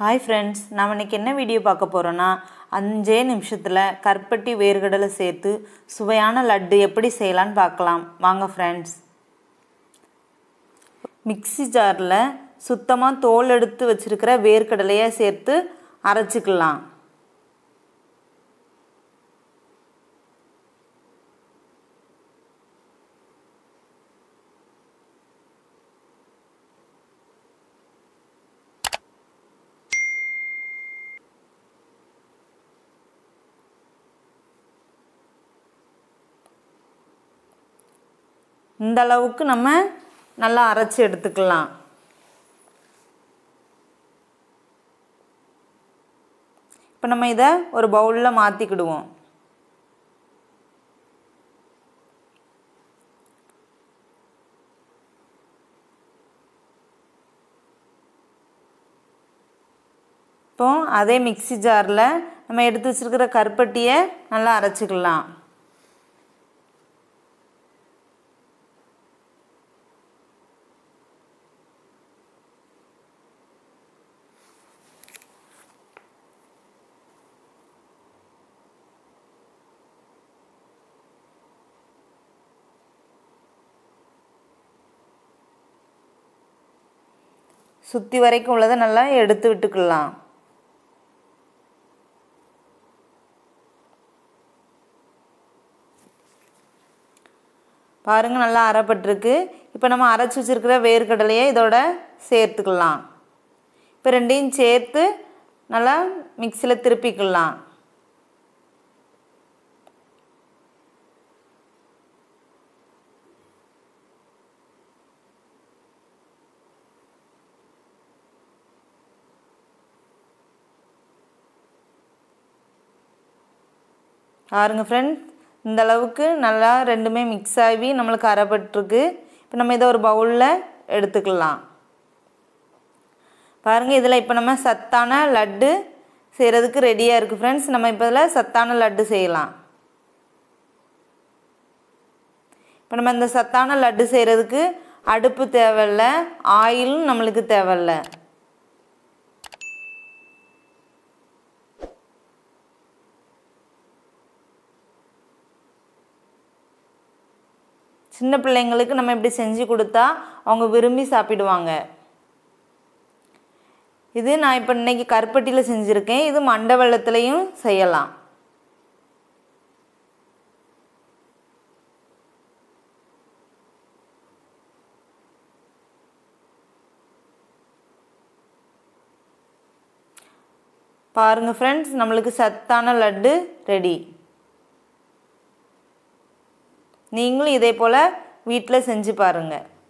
hi friends நாம் இன்னைக்கு என்ன வீடியோ பார்க்க போகிறோன்னா அஞ்சே நிமிஷத்தில் கருப்பட்டி வேர்க்கடலை சேர்த்து சுவையான லட்டு எப்படி செய்யலான்னு பார்க்கலாம் வாங்க ஃப்ரெண்ட்ஸ் மிக்ஸி ஜாரில் சுத்தமாக தோல் எடுத்து வச்சுருக்கிற வேர்க்கடலையை சேர்த்து அரைச்சிக்கலாம் இந்த அளவுக்கு நம்ம நல்லா அரைச்சி எடுத்துக்கலாம் இப்போ நம்ம இதை ஒரு பவுலில் மாற்றிக்கிடுவோம் இப்போ அதே மிக்ஸி ஜாரில் நம்ம எடுத்து வச்சுருக்கிற கருப்பட்டியை நல்லா அரைச்சிக்கலாம் சுற்றி வரைக்கும் உள்ளதை நல்லா எடுத்து விட்டுக்கலாம் பாருங்கள் நல்லா அரைப்பட்டிருக்கு இப்போ நம்ம அரைச்சி வச்சுருக்கிற வேர்க்கடலையை இதோட சேர்த்துக்கலாம் இப்போ ரெண்டையும் சேர்த்து நல்லா மிக்சியில் திருப்பிக்கலாம் பாருங்கள் ஃப்ரெண்ட்ஸ் இந்த அளவுக்கு நல்லா ரெண்டுமே மிக்ஸ் ஆகி நம்மளுக்கு அரைப்பட்டிருக்கு இப்போ நம்ம இதை ஒரு பவுலில் எடுத்துக்கலாம் பாருங்கள் இதில் இப்போ நம்ம சத்தான லட்டு செய்கிறதுக்கு ரெடியாக இருக்குது ஃப்ரெண்ட்ஸ் நம்ம இப்போ இதில் சத்தான லட்டு செய்யலாம் இப்போ நம்ம இந்த சத்தான லட்டு செய்கிறதுக்கு அடுப்பு தேவையில்ல ஆயிலும் நம்மளுக்கு தேவையில்ல சின்ன பிள்ளைங்களுக்கு நம்ம இப்படி செஞ்சு கொடுத்தா அவங்க விரும்பி சாப்பிடுவாங்க இது நான் இப்போ இன்னைக்கு கருப்பட்டியில் செஞ்சுருக்கேன் இது மண்டை வெள்ளத்துலேயும் செய்யலாம் பாருங்கள் ஃப்ரெண்ட்ஸ் நம்மளுக்கு சத்தான லட்டு ரெடி நீங்களும் இதே போல் வீட்டில் செஞ்சு பாருங்கள்